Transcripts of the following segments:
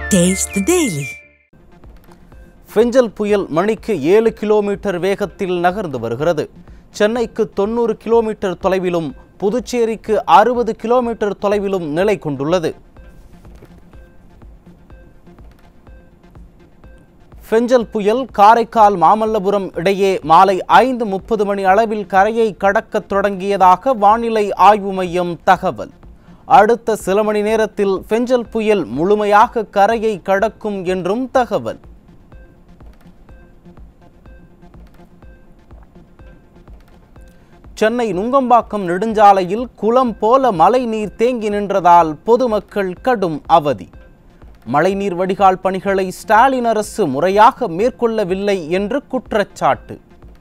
Taste the Daily. Fengal புயல் மணிக்கு ஏழு கிலோமீட்டர் வேகத்தில் நகர்ந்து வருகிறது சென்னைக்கு தொண்ணூறு கிலோமீட்டர் தொலைவிலும் புதுச்சேரிக்கு அறுபது கிலோமீட்டர் தொலைவிலும் நிலை கொண்டுள்ளது ஃபெஞ்சல் புயல் காரைக்கால் மாமல்லபுரம் இடையே மாலை ஐந்து முப்பது மணி அளவில் கரையை கடக்கத் தொடங்கியதாக வானிலை ஆய்வு மையம் தகவல் அடுத்த சில மணி நேரத்தில் ஃபெஞ்சல் புயல் முழுமையாக கரையை கடக்கும் என்றும் தகவல் சென்னை நுங்கம்பாக்கம் நெடுஞ்சாலையில் குளம் போல மழை நீர் தேங்கி நின்றதால் பொதுமக்கள் கடும் அவதி மழைநீர் வடிகால் பணிகளை ஸ்டாலின் அரசு முறையாக மேற்கொள்ளவில்லை என்று குற்றச்சாட்டு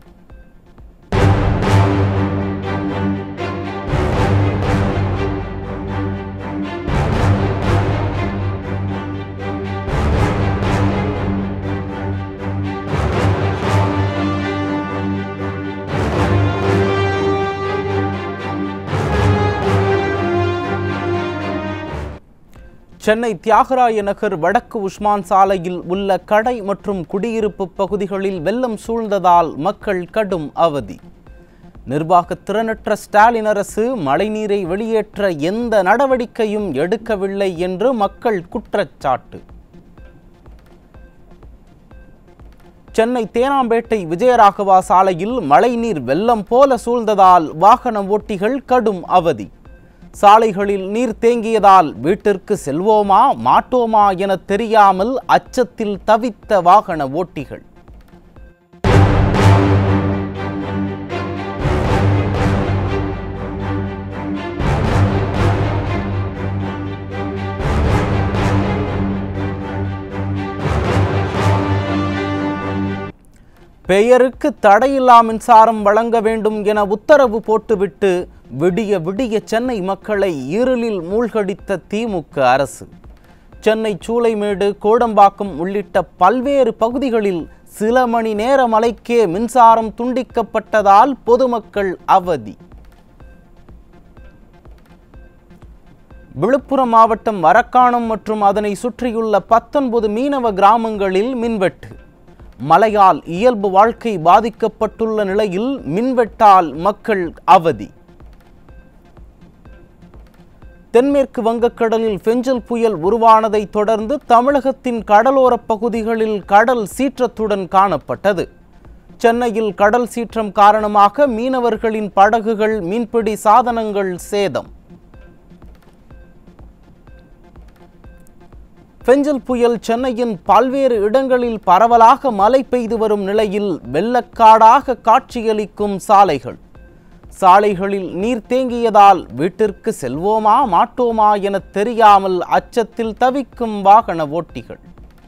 சென்னை தியாகராய நகர் வடக்கு உஸ்மான் சாலையில் உள்ள கடை மற்றும் குடியிருப்பு பகுதிகளில் வெள்ளம் சூழ்ந்ததால் மக்கள் கடும் அவதி நிர்வாக திறனற்ற ஸ்டாலின் அரசு மழைநீரை வெளியேற்ற எந்த நடவடிக்கையும் எடுக்கவில்லை என்று மக்கள் குற்றச்சாட்டு சென்னை தேனாம்பேட்டை விஜயராகவா சாலையில் மழைநீர் வெள்ளம் போல சூழ்ந்ததால் வாகன ஓட்டிகள் கடும் அவதி சாலைகளில் நீர் தேங்கியதால் வீட்டிற்கு செல்வோமா மாட்டோமா என தெரியாமல் அச்சத்தில் தவித்த வாகன ஓட்டிகள் பெயருக்கு தடையில்லா மின்சாரம் வழங்க வேண்டும் என உத்தரவு போட்டுவிட்டு விடிய விடிய சென்னை மக்களை இருளில் மூழ்கடித்த திமுக அரசு சென்னை சூளைமேடு கோடம்பாக்கம் உள்ளிட்ட பல்வேறு பகுதிகளில் சில மணி நேர மழைக்கே மின்சாரம் துண்டிக்கப்பட்டதால் பொதுமக்கள் அவதி விழுப்புரம் மாவட்டம் வரக்காணம் மற்றும் அதனை சுற்றியுள்ள பத்தொன்பது மீனவ கிராமங்களில் மின்வெட்டு மழையால் இயல்பு வாழ்க்கை பாதிக்கப்பட்டுள்ள நிலையில் மின்வெட்டால் மக்கள் அவதி தென்மேற்கு வங்கக்கடலில் ஃபெஞ்சல் புயல் உருவானதை தொடர்ந்து தமிழகத்தின் கடலோரப் பகுதிகளில் கடல் சீற்றத்துடன் காணப்பட்டது சென்னையில் கடல் சீற்றம் காரணமாக மீனவர்களின் படகுகள் மீன்பிடி சாதனங்கள் சேதம் ஃபெஞ்சல் புயல் சென்னையின் பல்வேறு இடங்களில் பரவலாக மழை பெய்து வரும் நிலையில் வெள்ளக்காடாக காட்சியளிக்கும் சாலைகள் சாலைகளில் நீர் தேங்கியதால் வீட்டிற்கு செல்வோமா மாட்டோமா என தெரியாமல் அச்சத்தில் தவிக்கும் வாகன ஓட்டிகள்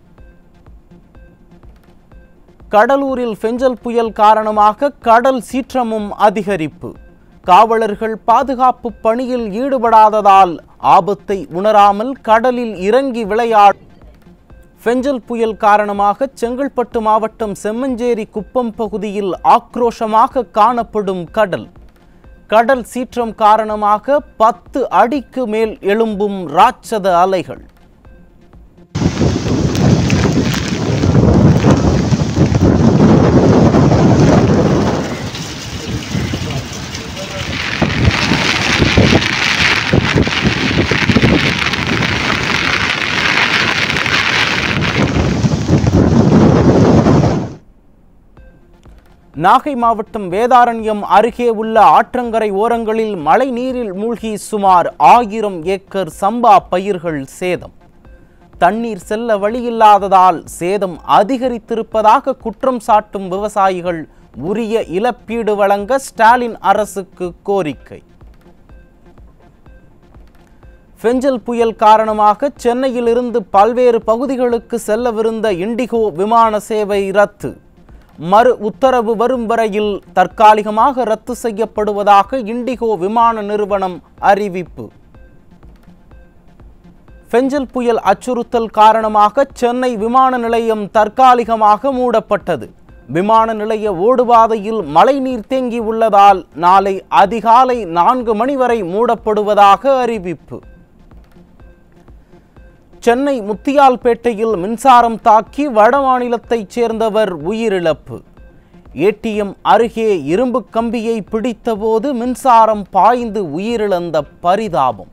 கடலூரில் ஃபெஞ்சல் புயல் காரணமாக கடல் சீற்றமும் அதிகரிப்பு காவலர்கள் பாதுகாப்பு பணியில் ஈடுபடாததால் ஆபத்தை உணராமல் கடலில் இறங்கி விளையாட ஃபெஞ்சல் புயல் காரணமாக செங்கல்பட்டு மாவட்டம் செம்மஞ்சேரி குப்பம் பகுதியில் ஆக்ரோஷமாக காணப்படும் கடல் கடல் சீற்றம் காரணமாக பத்து அடிக்கு மேல் எழும்பும் ராட்சத அலைகள் நாகை மாவட்டம் வேதாரண்யம் அருகே உள்ள ஆற்றங்கரை ஓரங்களில் மழை நீரில் மூழ்கி சுமார் ஆயிரம் ஏக்கர் சம்பா பயிர்கள் சேதம் தண்ணீர் செல்ல வழியில்லாததால் சேதம் அதிகரித்திருப்பதாக குற்றம் சாட்டும் விவசாயிகள் உரிய இழப்பீடு வழங்க ஸ்டாலின் அரசுக்கு கோரிக்கை ஃபெஞ்சல் புயல் காரணமாக சென்னையிலிருந்து பல்வேறு பகுதிகளுக்கு செல்லவிருந்த இண்டிகோ விமான சேவை ரத்து மறு உத்தரவு வரும் வரையில் தற்காலிகமாக ரத்து செய்யப்படுவதாக இண்டிகோ விமான நிறுவனம் அறிவிப்பு ஃபெஞ்சல் புயல் அச்சுறுத்தல் காரணமாக சென்னை விமான நிலையம் தற்காலிகமாக மூடப்பட்டது விமான நிலைய ஓடுபாதையில் மழைநீர் தேங்கி உள்ளதால் நாளை அதிகாலை நான்கு மணி வரை மூடப்படுவதாக அறிவிப்பு சென்னை முத்தியால்பேட்டையில் மின்சாரம் தாக்கி வடமாநிலத்தைச் சேர்ந்தவர் உயிரிழப்பு ஏடிஎம் அருகே இரும்பு கம்பியை பிடித்தபோது மின்சாரம் பாய்ந்து உயிரிழந்த பரிதாபம்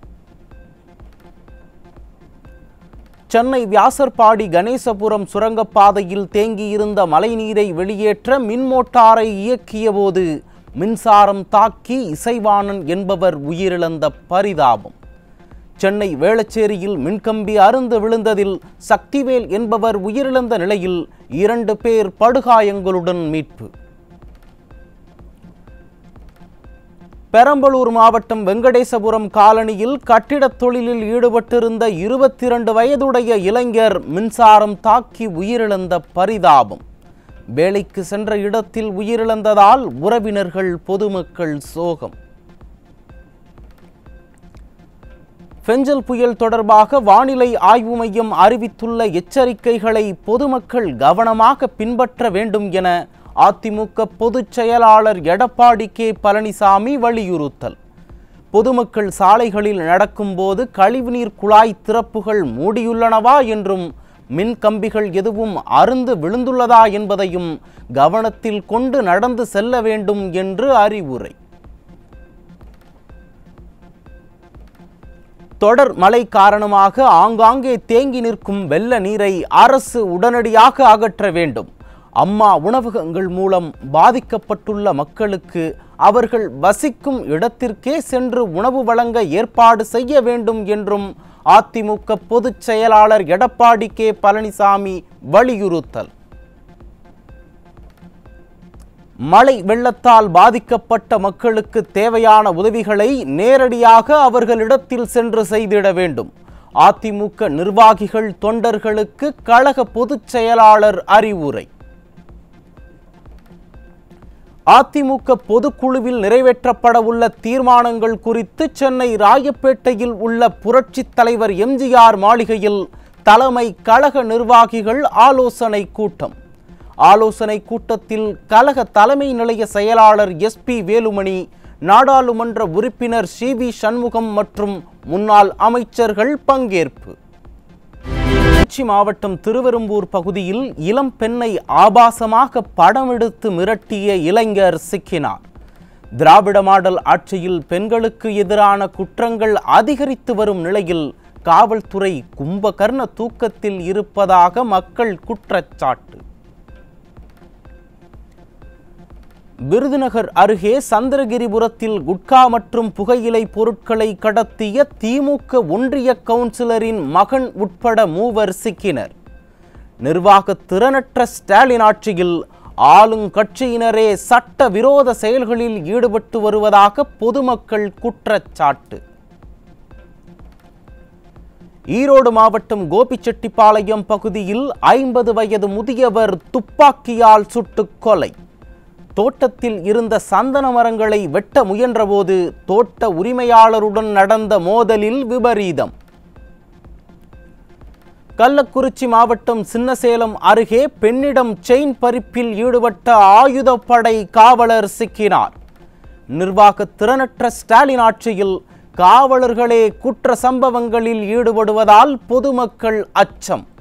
சென்னை வியாசர்பாடி கணேசபுரம் சுரங்கப்பாதையில் தேங்கியிருந்த மழைநீரை வெளியேற்ற மின் மோட்டாரை இயக்கியபோது மின்சாரம் தாக்கி இசைவாணன் என்பவர் உயிரிழந்த பரிதாபம் சென்னை வேளச்சேரியில் மின்கம்பி அருந்து விழுந்ததில் சக்திவேல் என்பவர் உயிரிழந்த நிலையில் இரண்டு பேர் படுகாயங்களுடன் மீட்பு பெரம்பலூர் மாவட்டம் வெங்கடேசபுரம் காலனியில் கட்டிடத் தொழிலில் ஈடுபட்டிருந்த இருபத்தி இரண்டு வயதுடைய இளைஞர் மின்சாரம் தாக்கி உயிரிழந்த பரிதாபம் வேலைக்கு சென்ற இடத்தில் உயிரிழந்ததால் உறவினர்கள் பொதுமக்கள் சோகம் பெஞ்சல் புயல் தொடர்பாக வானிலை ஆய்வு மையம் அறிவித்துள்ள எச்சரிக்கைகளை பொதுமக்கள் கவனமாக பின்பற்ற வேண்டும் என அதிமுக பொதுச் செயலாளர் எடப்பாடி கே பழனிசாமி வலியுறுத்தல் பொதுமக்கள் சாலைகளில் நடக்கும்போது கழிவுநீர் குழாய் திறப்புகள் மூடியுள்ளனவா என்றும் மின் கம்பிகள் எதுவும் அருந்து விழுந்துள்ளதா என்பதையும் கவனத்தில் கொண்டு நடந்து செல்ல வேண்டும் என்று அறிவுரை தொடர் மழை காரணமாக ஆங்காங்கே தேங்கி நிற்கும் வெள்ள நீரை அரசு உடனடியாக அகற்ற வேண்டும் அம்மா உணவகங்கள் மூலம் பாதிக்கப்பட்டுள்ள மக்களுக்கு அவர்கள் வசிக்கும் இடத்திற்கே சென்று உணவு வழங்க ஏற்பாடு செய்ய வேண்டும் என்றும் அதிமுக பொதுச் செயலாளர் எடப்பாடி கே பழனிசாமி வலியுறுத்தல் மழை வெள்ளத்தால் பாதிக்கப்பட்ட மக்களுக்கு தேவையான உதவிகளை நேரடியாக அவர்களிடத்தில் சென்று செய்திட வேண்டும் அதிமுக நிர்வாகிகள் தொண்டர்களுக்கு கழக பொதுச் செயலாளர் அறிவுரை அதிமுக பொதுக்குழுவில் நிறைவேற்றப்பட உள்ள தீர்மானங்கள் குறித்து சென்னை ராயப்பேட்டையில் உள்ள புரட்சித் தலைவர் எம்ஜிஆர் மாளிகையில் தலைமை கழக நிர்வாகிகள் ஆலோசனை கூட்டம் ஆலோசனை கூட்டத்தில் கழக தலைமை நிலைய செயலாளர் எஸ் பி வேலுமணி நாடாளுமன்ற உறுப்பினர் சி வி சண்முகம் மற்றும் முன்னாள் அமைச்சர்கள் பங்கேற்பு திருச்சி மாவட்டம் திருவெரும்பூர் பகுதியில் இளம் பெண்ணை ஆபாசமாக படம் எடுத்து மிரட்டிய இளைஞர் சிக்கினார் திராவிட மாடல் ஆட்சியில் பெண்களுக்கு எதிரான குற்றங்கள் அதிகரித்து வரும் நிலையில் காவல்துறை கும்பகர்ண தூக்கத்தில் இருப்பதாக மக்கள் குற்றச்சாட்டு விருதுநகர் அருகே சந்திரகிரிபுரத்தில் குட்கா மற்றும் புகையிலை பொருட்களை கடத்திய திமுக ஒன்றிய கவுன்சிலரின் மகன் உட்பட மூவர் சிக்கினர் நிர்வாக திறனற்ற ஸ்டாலின் ஆட்சியில் ஆளுங்கட்சியினரே சட்ட விரோத செயல்களில் ஈடுபட்டு வருவதாக பொதுமக்கள் குற்றச்சாட்டு ஈரோடு மாவட்டம் கோபிச்செட்டிப்பாளையம் பகுதியில் ஐம்பது வயது முதியவர் துப்பாக்கியால் சுட்டுக் கொலை தோட்டத்தில் இருந்த சந்தன மரங்களை வெட்ட முயன்றபோது தோட்ட உரிமையாளருடன் நடந்த மோதலில் விபரீதம் கள்ளக்குறிச்சி மாவட்டம் சின்னசேலம் அருகே பெண்ணிடம் செயின் பறிப்பில் ஈடுபட்ட ஆயுதப்படை காவலர் சிக்கினார் நிர்வாக திறனற்ற ஸ்டாலின் ஆட்சியில் காவலர்களே குற்ற சம்பவங்களில் ஈடுபடுவதால் பொதுமக்கள் அச்சம்